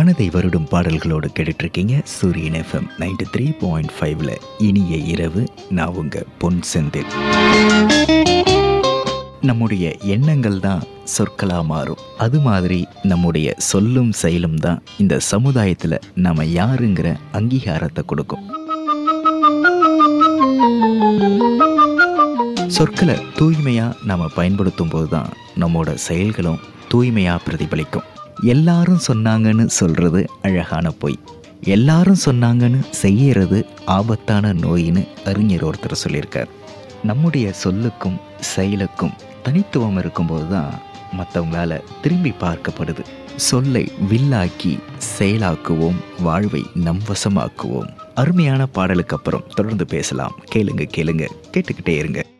மனதை வருடும் பாடல்களோடு கேட்டுட்டு இருக்கீங்க சூரியன் எஃப்எம் நைன்டி த்ரீ பாயிண்ட் ஃபைவ்ல இனிய இரவு நான் உங்க பொன் செந்தில் நம்முடைய எண்ணங்கள் தான் சொற்களாக மாறும் அது மாதிரி நம்முடைய சொல்லும் செயலும் தான் இந்த சமுதாயத்தில் நம்ம யாருங்கிற அங்கீகாரத்தை கொடுக்கும் சொற்களை தூய்மையாக நம்ம பயன்படுத்தும் போது தான் நம்மோட செயல்களும் தூய்மையாக பிரதிபலிக்கும் எல்லாரும் சொன்னாங்கன்னு சொல்கிறது அழகான பொய் எல்லாரும் சொன்னாங்கன்னு செய்யறது ஆபத்தான நோயின்னு அறிஞர் ஒருத்தர் சொல்லியிருக்கார் நம்முடைய சொல்லுக்கும் செயலுக்கும் தனித்துவம் இருக்கும்போது தான் மற்றவங்களால திரும்பி பார்க்கப்படுது சொல்லை வில்லாக்கி செயலாக்குவோம் வாழ்வை நம் வசமாக்குவோம் அருமையான பாடலுக்கு அப்புறம் தொடர்ந்து பேசலாம் கேளுங்க கேளுங்க கேட்டுக்கிட்டே இருங்க